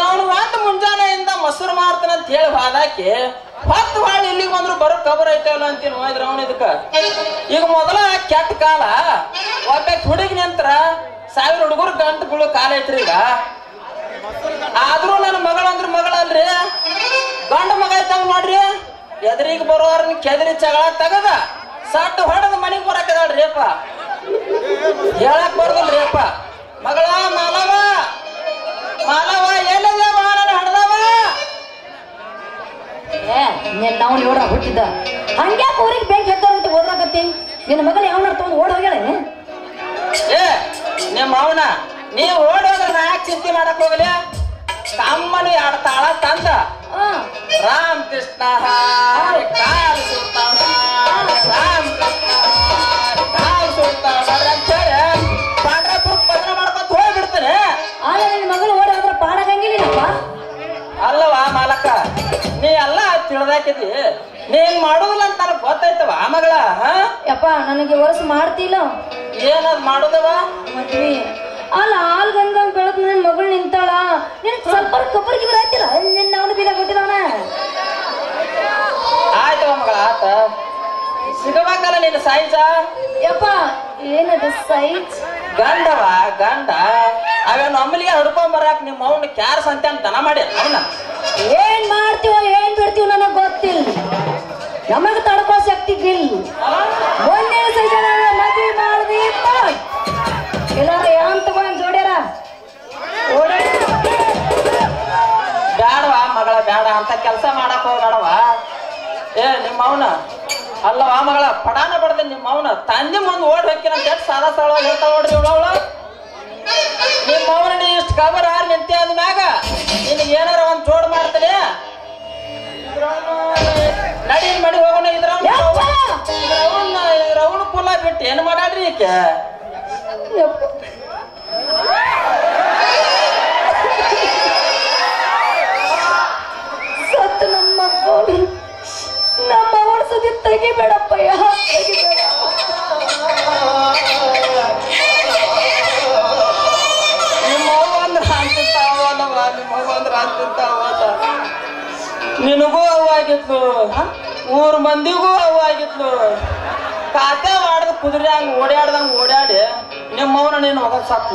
ನಾವು ಒಂದ್ ಮುಂಜಾನೆಯಿಂದ ಮೊಸರು ಮಾರ್ತಾನ ಅಂತ ಹೇಳಿ ಹೋದಾಕಿ ಹೊತ್ತು ಬಾಳ ಇಲ್ಲಿಗೆ ಬಂದ್ರು ಬರೋ ಕಬರ್ ಐತಲ್ಲ ಅಂತೀನಿ ಹೋಯ್ದ್ರ ಅವನ ಇದಕ್ಕ ಈಗ ಮೊದಲ ಕೆಟ್ಟ ಕಾಲ ಒಬ್ಬ ಹುಡುಗಿ ನಿಂತ್ರ ಸಾವಿರ ಹುಡುಗರು ಗಂಟುಗಳು ಕಾಲ ಐತ್ರಿ ಈಗ ಆದ್ರೂ ನನ್ನ ಮಗಳ ಅಂದ್ರ ಮಗಳಲ್ರಿ ಗಂಡ ಮಗ ಐತಂಗ್ ನೋಡ್ರಿ ಎದುರಿಗೆ ಬರೋರ್ನ ಕೆದರಿ ಜಗಳ ತಗದ ಸಟ್ ಹೊಡೆದ ಮನೆಗೆ ಬರಕದಾಳ್ರಿ ಅಪ್ಪ ಹೇಳಕ್ ಬರ್ದಲ್ರಿ ಅಪ್ಪ ಮಗಳ ಮಾಲವ ಮಾಲವ ಎಲ್ಲದವ ನನ್ನ ಹಡ್ದವ ಏ ನೀನ್ ನಾವು ನೋಡ ಹುಟ್ಟಿದ್ದ ಹಂಗ್ಯಾಕ ಊರಿಗೆ ಬೆಂಕಿ ಹತ್ತಾರಂತ ಓದ್ರಾಕತ್ತಿ ನಿನ್ನ ಮಗಳು ಯಾವ ತಗೊಂಡು ಓಡ್ ಹೋಗ್ಯಾಳ ಏ ನಿಮ್ಮ ಅವನ ನೀವ್ ಓಡೋದ್ರ ನಾ ಯಾಕೆ ಚಿಂತೆ ಮಾಡಕ್ ಹೋಗಲಿ ಅಮ್ಮನು ಎರಡು ತಾಳ ತಂದ ರಾಮ್ ಕೃಷ್ಣ ಹಾರಿ ಕಾಲ್ ಸುತ್ತಾನ ರಾಮ್ ಕೃಷ್ಣ ಹಾರಿ ಕಾಲ್ ಸುತ್ತಾನ ಅಂತೇಳಿ ಪಾಂಡ್ರಾಪುರ ಭಜನೆ ಮಾಡ್ಕೊಂತ ಹೋಗ್ಬಿಡ್ತಾನೆ ಆದ್ರೆ ನಿನ್ನ ಮಗಳು ಓಡಿ ಹೋದ್ರ ಪಾಡಗಂಗಿಲ್ಲಪ್ಪ ಅಲ್ಲವಾ ಮಾಲಕ ನೀ ಎಲ್ಲ ತಿಳಿದಾಕಿದಿ ನೀನ್ ಮಾಡುದಿಲ್ಲ ಅಂತ ನನಗ್ ಗೊತ್ತಾಯ್ತವ ಆ ಮಗಳ ಹಾ ಯಪ್ಪ ನನಗೆ ವರ್ಷ ಮಾಡ್ತಿಲ್ಲ ಏನದ್ ಮಾಡುದವ ಮದ್ವಿ ಅಲ್ಲ ಹಾಲ್ ಗಂಗ ಬೆಳಕ್ ನಿನ್ ಮಗಳು ನಿಂತಾಳ ನಿನ್ ಸ್ವಲ್ಪ ಕೊಬ್ಬರಿಗೆ ಬರಾಯ್ತಿಲ್ಲ ನಿನ್ನ ಅವನು ಬೀಗ ಕೊಟ್ಟಿದವನ ಆಯ್ತವ ಮಗಳ ಆತ ಸಿಗಬೇಕಲ್ಲ ನಿನ್ನ ಸೈಜ ಯಪ್ಪ ಏನದು ಸೈಜ್ ಗಂಡವ ಗಂಡ ಅವೇನು ಅಮ್ಮಲಿಗೆ ಹಿಡ್ಕೊಂಡ್ ಬರಾಕ್ ನಿಮ್ಮ ಅವ್ನ ಕ್ಯಾರ್ ಸಂತೆ ಅಂತ ದನ ಮಾಡಿ ಅವನ ಏನ್ ಮಾಡ್ತೀವೋ ಏನ್ ಬಿಡ್ತೀವೋ ನನಗ್ ಗೊತ್ತಿಲ್ಲ ನಮಗ್ ತಡ್ಕೋ ಶಕ್ತಿ ಇಲ್ಲ ಒಂದೇ ಸೈಜ ಮದ್ವಿ ಮಾಡ್ದಿ ಪಾಯ್. ಎಲ್ಲಾರ ಯಾನ್ ತಗೊಂಡ್ ಜೋಡ್ಯಾರ ಓಡಾಡಿ ಬ್ಯಾಡವ ಮಗಳ ಬ್ಯಾಡ ಅಂತ ಕೆಲಸ ಮಾಡಕ್ ಹೋಗ್ಬೇಡವ ಏ ನಿಮ್ಮ ಅವನ ಅಲ್ಲವಾ ಮಗಳ ಪಡಾನ ಬಡ್ದೆ ನಿಮ್ಮ ಅವನ ತಂದೆ ಮುಂದೆ ಓಡ್ ಹೋಗ್ಕಿನ ಅಂತ ಎಷ್ಟು ಸಾದಾ ಸರಳ ಹೇಳ್ತಾವ ನೋಡ್ರಿ ಇವಳವಳ ನಿಮ್ಮ ಅವನ ನೀ ಇಷ್ಟು ಕಬರ್ ಹಾರಿ ನಿಂತೆ ಅಂದ್ಮ್ಯಾಗ ನಿನಗೆ ಏನಾರ ಒಂದ್ ಜೋಡ್ ಮಾಡ್ತಾನೆ ನಡಿ ಮಡಿ ಹೋಗೋಣ ಇದ್ರವನ್ನ ಯಪ್ಪ! ಇದ್ರವನ್ನ ಇದ್ರವನ್ನ ಕುಲ ಬಿಟ್ಟು ಏನ್ ಮಾಡಾಡ್ರಿ ಈಕೆ ಯಪ್ಪ. ಸತ್ತು ನಮ್ಮ ಮಕ್ಕಳು ನಮ್ಮ ಅವಳ ಸತಿ ತೆಗಿಬೇಡಪ್ಪಯ್ಯ ತೆಗಿಬೇಡ ನಿಮ್ಮ ಅವ್ವ ಅಂದ್ರ ಅಂತಿಂತಾವಲ್ಲವ ನಿಮ್ಮ ಅವ್ವ ಅಂದ್ರ ಅಂತಿಂತಾವಲ್ಲ ನಿನಗೂ ಅವು ಆಗಿತ್ತು ಮೂರು ಮಂದಿಗೂ ಅವು ಆಗಿತ್ತು ಕಾತೆ ಮಾಡ್ದ ಕುದುರೆ ಹಂಗ ಓಡಾಡ್ದಂಗ ಓಡಾಡಿ ನಿಮ್ಮವನ ನೀನು ಹೋಗೋದ್ ಸತ್ಲ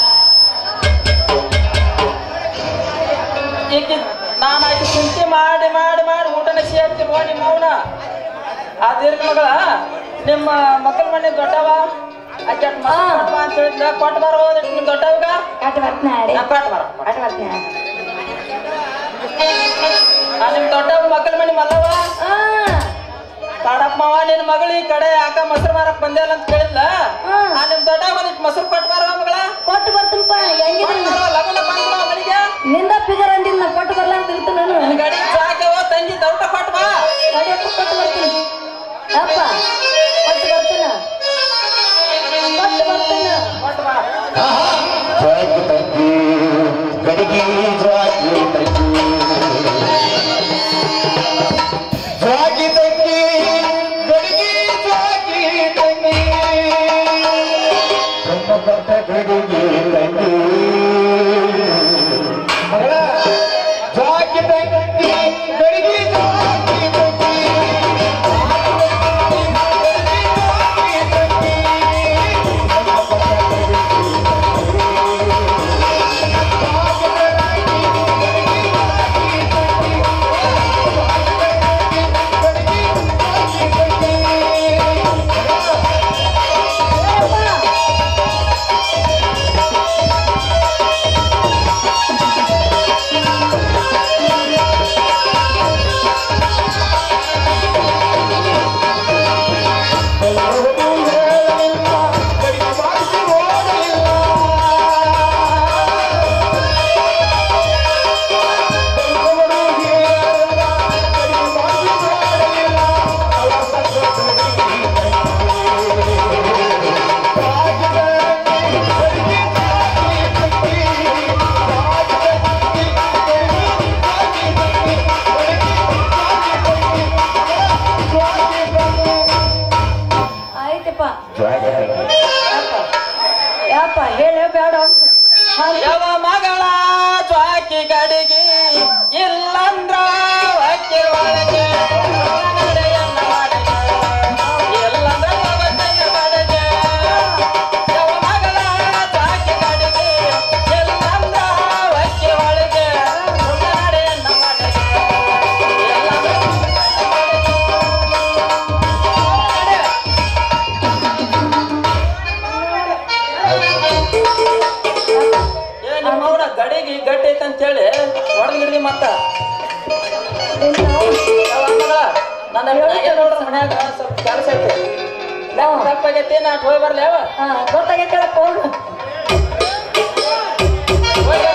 ಈಕಿ ನಾನು ಆಕಿ ಚಿಂತೆ ಮಾಡಿ ಮಾಡಿ ಮಾಡಿ ಊಟನ ಸೇರ್ತೀನಿ ನೋಡಿ ನಿಮ್ಮವನ ಆ ದೀರ್ಘ ಮಗಳ ನಿಮ್ಮ ಮಕ್ಕಳ ಮನೆ ದೊಡ್ಡವ ಆಕೆ ಮಕ್ಕಳ ಅಂತ ಹೇಳಿದ್ಲ ಕೊಟ್ಟು ಬರೋ ನಿಮ್ಮ ದೊಡ್ಡವಾಗ ಕಾಟ ಬರ್ತೀನಿ ನಾ ಕೊಟ್ಟು ಬರ ಕಾಟ ಬರ್ತೀನಿ ಆ ನಿಮ್ ದೊಡ್ಡ ಮಕ್ಕಳ ಮನೆ ಮಲ್ಲವ ಆ ಕಾಡಪ್ಪ ಮಾವ ನಿನ್ ಮಗಳು ಈ ಕಡೆ ಯಾಕ ಮೊಸರು ಮಾರಕ್ ಬಂದಿಲ್ಲ ಅಂತ ಕೇಳಿದ್ಲ ಹ್ಮ್. ಆ ನಿಮ್ ದೊಡ್ಡ ಒಂದಿಟ್ ಮೊಸರು ಕೊಟ್ಟು ಬರೋ ಮಗಳ ಕೊಟ್ಟು ಬರ್ತೀನಪ್ಪ ಹೆಂಗಿದ್ರು ಕೊಟ್ಟು ಬರೋ, ಲಗುನ ಬಂದ್ಬಿಡು ಮನೆಗೆ ನಿಂದ ಫಿಗರ್ ಅಂದಿದ್ ನಾ ಕೊಟ್ಟು ಬರ್ಲ ಅಂತ ಇರ್ತೀನಿ ನಾನು ನಿನ್ ಗಾಡಿ ಜಾಕೆ ಹೋ ತಂಗಿ ದೌಟ ಕೊಟ್ಟು ಬಾ ಗಾಡಿಯಪ್ಪ ಕೊಟ್ಟು ಬರ್ತೀನಿ ಅಪ್ಪ ಕೊಟ್ಟು ಬರ್ತೀನ ಕೊಟ್ಟು ಬರ್ತೀನ ಕೊಟ್ಟು ಬಾ ಜಾಗಿ ತಂಗಿ ಗಡಿಗೆ ಜಾಗಿ ತಂಗಿ ಜಾಗಿ ತಂಗಿ ಗಡಿಗೆ ಜಾಗಿ ತಂಗಿ ಕಮ್ಮ ಕಟ್ಟ ಗಡಿಗೆ ತಂಗಿ ಮಗಳ ಜಾಗಿ ತಂಗಿ ಗಡಿಗೆ ಜಾಗಿ ತಂಗಿ ಗಡಿಗೆ ಗಡಿಗೆ ಇಲ್ಲಂದ್ರ ಅಕ್ಕಿ ಒಳಗೆ ನಡೆಯನ್ನ ಒಳಗೆ. ಇಲ್ಲಂದ್ರ ಒಬ್ಬತ್ತನ ಒಳಗೆ. ಯಾವ ಮಗಳ ಸಾಕಿ ಗಡಿಗೆ ಇಲ್ಲಂದ್ರ ಅಕ್ಕಿ ಒಳಗೆ ನಡೆಯನ್ನ ಒಳಗೆ. ಇಲ್ಲಂದ್ರ ಏ ನಿಮ್ಮವ್ನ ಗಡಿಗೆ ಗಟ್ಟಿ ಐತೆ ಅಂತೇಳಿ ಹೊಡೆದ್ ಹಿಡ್ದಿ ಮತ್ತ ಯಾವ ಮಗಳ? ನನ್ನ ಮನ್ಯಾಗ ನೋಡ್ರ ಮನ್ಯಾಗ ಸ್ವಲ್ಪ ಕೆಲಸ ಐತಿ ತಪ್ಪಾಗೈತಿ ನಾ ಹೋಗಿ ಬರ್ಲಿ ಯಾವ ಗೊತ್ತಾಗೈತೆ ಹೋಗು ಹೋಗಿ